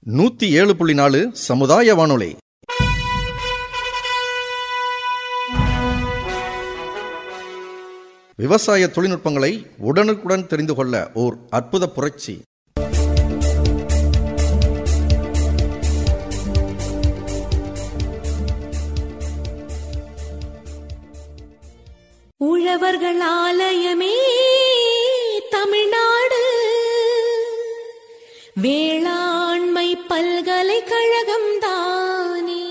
நூத்தி ஏழு புள்ளி நாலு சமுதாய வானொலி விவசாய தொழில்நுட்பங்களை உடனுக்குடன் தெரிந்து கொள்ள ஓர் அற்புத புரட்சி உழவர்கள் ஆலயமே தமிழ்நாடு வேளாண்மை பல்கலைக்கழகம் தானே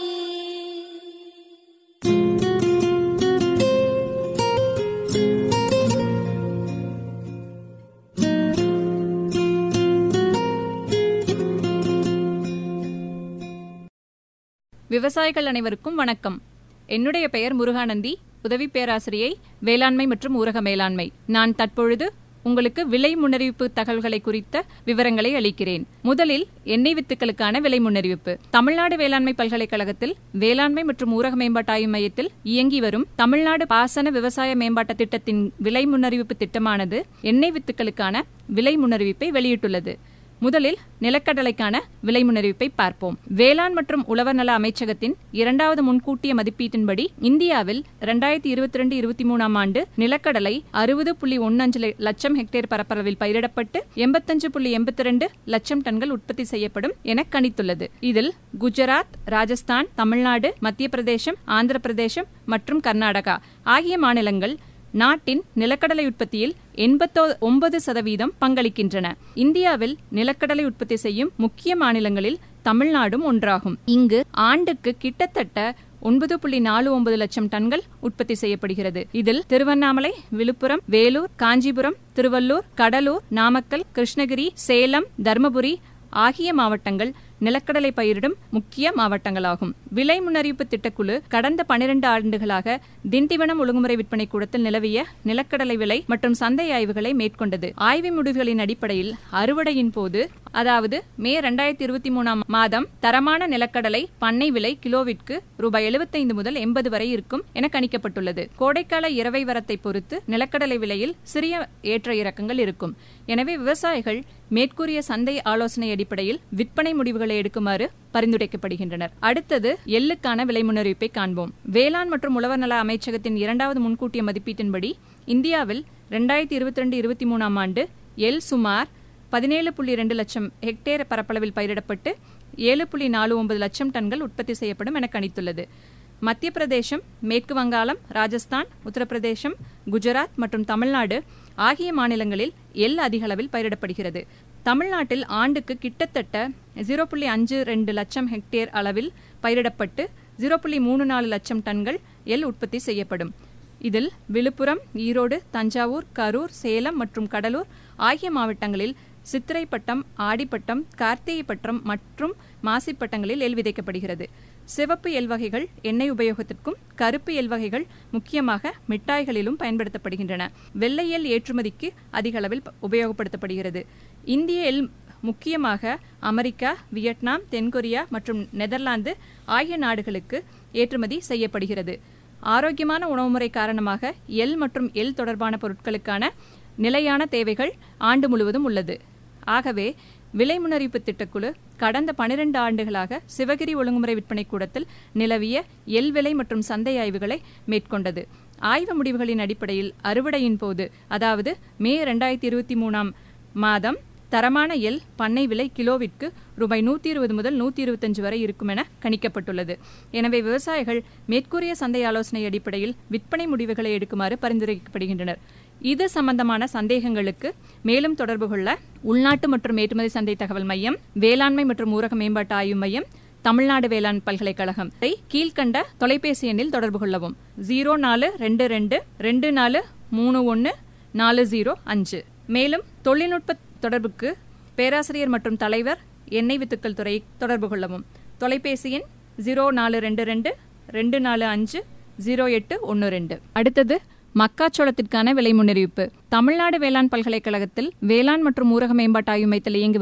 விவசாயிகள் அனைவருக்கும் வணக்கம் என்னுடைய பெயர் முருகானந்தி உதவி பேராசிரியை வேளாண்மை மற்றும் ஊரக மேலாண்மை நான் தற்பொழுது உங்களுக்கு விலை முன்னறிவிப்பு தகவல்களை குறித்த விவரங்களை அளிக்கிறேன் முதலில் எண்ணெய் வித்துக்களுக்கான விலை முன்னறிவிப்பு தமிழ்நாடு வேளாண்மை பல்கலைக்கழகத்தில் வேளாண்மை மற்றும் ஊரக மேம்பாட்டு ஆய்வு மையத்தில் இயங்கி வரும் தமிழ்நாடு பாசன விவசாய மேம்பாட்டு திட்டத்தின் விலை முன்னறிவிப்பு திட்டமானது எண்ணெய் வித்துக்களுக்கான விலை முன்னறிவிப்பை வெளியிட்டுள்ளது முதலில் நிலக்கடலைக்கான விலை முன்னறிவிப்பை பார்ப்போம் வேளாண் மற்றும் உழவர் நல அமைச்சகத்தின் இரண்டாவது முன்கூட்டிய மதிப்பீட்டின்படி இந்தியாவில் இரண்டாயிரத்தி இருபத்தி ரெண்டு இருபத்தி மூணாம் ஆண்டு நிலக்கடலை அறுபது புள்ளி ஒன்னஞ்சு லட்சம் ஹெக்டேர் பரப்பளவில் பயிரிடப்பட்டு எண்பத்தஞ்சு புள்ளி எண்பத்தி ரெண்டு லட்சம் டன்கள் உற்பத்தி செய்யப்படும் என கணித்துள்ளது இதில் குஜராத் ராஜஸ்தான் தமிழ்நாடு மத்திய பிரதேசம் ஆந்திர பிரதேசம் மற்றும் கர்நாடகா ஆகிய மாநிலங்கள் நாட்டின் நிலக்கடலை உற்பத்தியில் எண்பத்தோ ஒன்பது சதவீதம் பங்களிக்கின்றன இந்தியாவில் நிலக்கடலை உற்பத்தி செய்யும் முக்கிய மாநிலங்களில் தமிழ்நாடும் ஒன்றாகும் இங்கு ஆண்டுக்கு கிட்டத்தட்ட ஒன்பது புள்ளி நாலு ஒன்பது லட்சம் டன்கள் உற்பத்தி செய்யப்படுகிறது இதில் திருவண்ணாமலை விழுப்புரம் வேலூர் காஞ்சிபுரம் திருவள்ளூர் கடலூர் நாமக்கல் கிருஷ்ணகிரி சேலம் தருமபுரி ஆகிய மாவட்டங்கள் நிலக்கடலை பயிரிடும் முக்கிய மாவட்டங்களாகும் விலை முன்னறிவிப்பு திட்டக்குழு கடந்த பனிரெண்டு ஆண்டுகளாக திண்டிவனம் ஒழுங்குமுறை விற்பனை கூடத்தில் நிலவிய நிலக்கடலை விலை மற்றும் சந்தை ஆய்வுகளை மேற்கொண்டது ஆய்வு முடிவுகளின் அடிப்படையில் அறுவடையின் போது அதாவது மே இரண்டாயிரத்தி இருபத்தி மூணாம் மாதம் தரமான நிலக்கடலை பண்ணை விலை கிலோவிற்கு ரூபாய் எழுபத்தைந்து முதல் எண்பது வரை இருக்கும் என கணிக்கப்பட்டுள்ளது கோடைக்கால இரவை வரத்தை பொறுத்து நிலக்கடலை விலையில் சிறிய ஏற்ற இறக்கங்கள் இருக்கும் எனவே விவசாயிகள் மேற்கூறிய சந்தை ஆலோசனை அடிப்படையில் விற்பனை முடிவுகளை எடுக்குமாறு பரிந்துரைக்கப்படுகின்றனர் அடுத்தது எள்ளுக்கான விலை முன்னறிவிப்பை காண்போம் வேளாண் மற்றும் உழவர் நல அமைச்சகத்தின் இரண்டாவது முன்கூட்டிய மதிப்பீட்டின்படி இந்தியாவில் இரண்டாயிரத்தி இருபத்தி ரெண்டு இருபத்தி மூணாம் ஆண்டு எள் சுமார் பதினேழு புள்ளி ரெண்டு லட்சம் ஹெக்டேர் பரப்பளவில் பயிரிடப்பட்டு ஏழு புள்ளி நாலு ஒன்பது லட்சம் டன்கள் உற்பத்தி செய்யப்படும் என கணித்துள்ளது மத்திய பிரதேசம் மேற்கு வங்காளம் ராஜஸ்தான் உத்தரப்பிரதேசம் குஜராத் மற்றும் தமிழ்நாடு ஆகிய மாநிலங்களில் எள் அதிக அளவில் பயிரிடப்படுகிறது தமிழ்நாட்டில் ஆண்டுக்கு கிட்டத்தட்ட ஜீரோ புள்ளி அஞ்சு ரெண்டு லட்சம் ஹெக்டேர் அளவில் பயிரிடப்பட்டு ஜீரோ புள்ளி மூணு நாலு லட்சம் டன்கள் எள் உற்பத்தி செய்யப்படும் இதில் விழுப்புரம் ஈரோடு தஞ்சாவூர் கரூர் சேலம் மற்றும் கடலூர் ஆகிய மாவட்டங்களில் சித்திரைப்பட்டம் ஆடிப்பட்டம் கார்த்திகைப்பட்டம் மற்றும் மாசிப்பட்டங்களில் எள் விதைக்கப்படுகிறது சிவப்பு எல் வகைகள் எண்ணெய் உபயோகத்திற்கும் கருப்பு எல் வகைகள் முக்கியமாக மிட்டாய்களிலும் பயன்படுத்தப்படுகின்றன வெள்ளை எல் ஏற்றுமதிக்கு அதிக அளவில் உபயோகப்படுத்தப்படுகிறது இந்திய எல் முக்கியமாக அமெரிக்கா வியட்நாம் தென்கொரியா மற்றும் நெதர்லாந்து ஆகிய நாடுகளுக்கு ஏற்றுமதி செய்யப்படுகிறது ஆரோக்கியமான உணவுமுறை காரணமாக எல் மற்றும் எல் தொடர்பான பொருட்களுக்கான நிலையான தேவைகள் ஆண்டு முழுவதும் உள்ளது ஆகவே விலை முன்னறிவிப்பு திட்டக்குழு கடந்த பனிரெண்டு ஆண்டுகளாக சிவகிரி ஒழுங்குமுறை விற்பனை கூடத்தில் நிலவிய எல் விலை மற்றும் சந்தை ஆய்வுகளை மேற்கொண்டது ஆய்வு முடிவுகளின் அடிப்படையில் அறுவடையின் போது அதாவது மே இரண்டாயிரத்தி இருபத்தி மூணாம் மாதம் தரமான எல் பண்ணை விலை கிலோவிற்கு ரூபாய் நூற்றி இருபது முதல் நூற்றி இருபத்தஞ்சு வரை இருக்கும் என கணிக்கப்பட்டுள்ளது எனவே விவசாயிகள் மேற்கூறிய சந்தை ஆலோசனை அடிப்படையில் விற்பனை முடிவுகளை எடுக்குமாறு பரிந்துரைக்கப்படுகின்றனர் இது சம்பந்தமான சந்தேகங்களுக்கு மேலும் தொடர்பு கொள்ள உள்நாட்டு மற்றும் ஏற்றுமதி சந்தை தகவல் மையம் வேளாண்மை மற்றும் ஊரக மேம்பாட்டு ஆய்வு மையம் தமிழ்நாடு வேளாண் பல்கலைக்கழகம் கீழ்கண்ட தொலைபேசி எண்ணில் தொடர்பு கொள்ளவும் ஜீரோ நாலு ரெண்டு ரெண்டு ரெண்டு நாலு மூணு ஒன்று நாலு ஜீரோ அஞ்சு மேலும் தொழில்நுட்ப தொடர்புக்கு பேராசிரியர் மற்றும் தலைவர் எண்ணெய் வித்துக்கள் துறை தொடர்பு கொள்ளவும் தொலைபேசி எண் ஜீரோ நாலு ரெண்டு ரெண்டு ரெண்டு நாலு அஞ்சு ஜீரோ எட்டு ஒன்று ரெண்டு அடுத்தது மக்காச்சோளத்திற்கான விலை முன்னறிவிப்பு தமிழ்நாடு வேளாண் பல்கலைக்கழகத்தில் வேளாண் மற்றும் ஊரக மேம்பாட்டு ஆய்வு மையத்தில் இயங்கி வரும்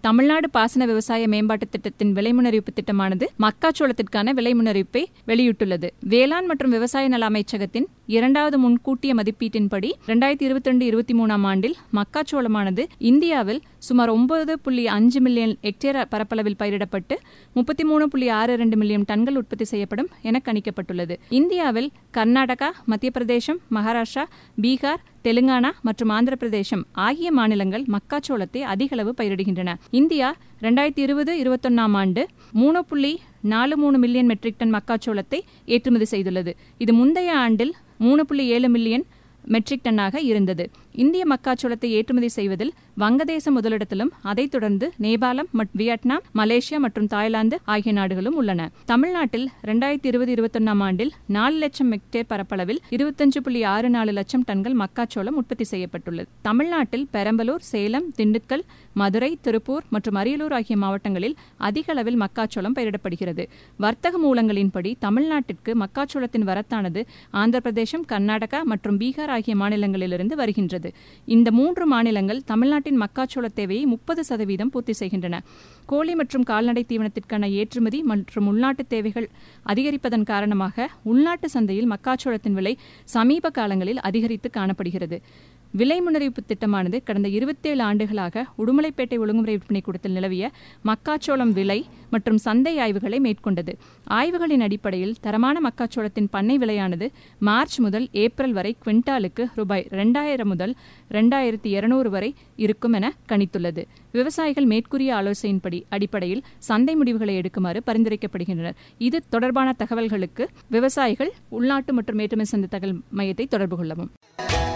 தமிழ்நாடு பாசன விவசாய மேம்பாட்டு திட்டத்தின் விலை முன்னறிவிப்பு திட்டமானது மக்காச்சோளத்திற்கான விலை முன்னறிவிப்பை வெளியிட்டுள்ளது வேளாண் மற்றும் விவசாய நல அமைச்சகத்தின் இரண்டாவது முன்கூட்டிய மதிப்பீட்டின்படி இரண்டாயிரத்தி இருபத்தி ரெண்டு இருபத்தி மூணாம் ஆண்டில் மக்காச்சோளமானது இந்தியாவில் சுமார் ஒன்பது புள்ளி அஞ்சு மில்லியன் ஹெக்டேர் பரப்பளவில் பயிரிடப்பட்டு முப்பத்தி மூணு புள்ளி ஆறு ரெண்டு மில்லியன் டன்கள் உற்பத்தி செய்யப்படும் என கணிக்கப்பட்டுள்ளது இந்தியாவில் கர்நாடகா மத்திய பிரதேசம் மகாராஷ்டிரா பீகார் தெலுங்கானா மற்றும் ஆந்திர பிரதேசம் ஆகிய மாநிலங்கள் மக்காச்சோளத்தை அதிகளவு பயிரிடுகின்றன இந்தியா ரெண்டாயிரத்தி இருபது இருபத்தொன்னாம் ஆண்டு மூணு புள்ளி நாலு மூணு மில்லியன் மெட்ரிக் டன் மக்காச்சோளத்தை ஏற்றுமதி செய்துள்ளது இது முந்தைய ஆண்டில் மூணு புள்ளி ஏழு மில்லியன் மெட்ரிக் டன்னாக இருந்தது இந்திய மக்காச்சோளத்தை ஏற்றுமதி செய்வதில் வங்கதேசம் முதலிடத்திலும் அதைத் தொடர்ந்து நேபாளம் வியட்நாம் மலேசியா மற்றும் தாய்லாந்து ஆகிய நாடுகளும் உள்ளன தமிழ்நாட்டில் இரண்டாயிரத்தி இருபது இருபத்தொன்னாம் ஆண்டில் நாலு லட்சம் ஹெக்டேர் பரப்பளவில் இருபத்தஞ்சு புள்ளி ஆறு நாலு லட்சம் டன்கள் மக்காச்சோளம் உற்பத்தி செய்யப்பட்டுள்ளது தமிழ்நாட்டில் பெரம்பலூர் சேலம் திண்டுக்கல் மதுரை திருப்பூர் மற்றும் அரியலூர் ஆகிய மாவட்டங்களில் அதிக அளவில் மக்காச்சோளம் பயிரிடப்படுகிறது வர்த்தக மூலங்களின்படி தமிழ்நாட்டிற்கு மக்காச்சோளத்தின் வரத்தானது ஆந்திர பிரதேசம் கர்நாடகா மற்றும் பீகார் ஆகிய மாநிலங்களிலிருந்து வருகின்றது இந்த மூன்று மாநிலங்கள் தமிழ்நாட்டின் மக்காச்சோள தேவையை முப்பது சதவீதம் பூர்த்தி செய்கின்றன கோழி மற்றும் கால்நடை தீவனத்திற்கான ஏற்றுமதி மற்றும் உள்நாட்டு தேவைகள் அதிகரிப்பதன் காரணமாக உள்நாட்டு சந்தையில் மக்காச்சோளத்தின் விலை சமீப காலங்களில் அதிகரித்து காணப்படுகிறது விலை முன்னறிவிப்பு திட்டமானது கடந்த இருபத்தேழு ஆண்டுகளாக உடுமலைப்பேட்டை ஒழுங்குமுறை விற்பனை கூடத்தில் நிலவிய மக்காச்சோளம் விலை மற்றும் சந்தை ஆய்வுகளை மேற்கொண்டது ஆய்வுகளின் அடிப்படையில் தரமான மக்காச்சோளத்தின் பண்ணை விலையானது மார்ச் முதல் ஏப்ரல் வரை குவிண்டாலுக்கு ரூபாய் ரெண்டாயிரம் முதல் ரெண்டாயிரத்தி இருநூறு வரை இருக்கும் என கணித்துள்ளது விவசாயிகள் மேற்கூறிய ஆலோசனையின்படி அடிப்படையில் சந்தை முடிவுகளை எடுக்குமாறு பரிந்துரைக்கப்படுகின்றனர் இது தொடர்பான தகவல்களுக்கு விவசாயிகள் உள்நாட்டு மற்றும் ஏற்றுமதி சந்தை தகவல் மையத்தை தொடர்பு கொள்ளவும்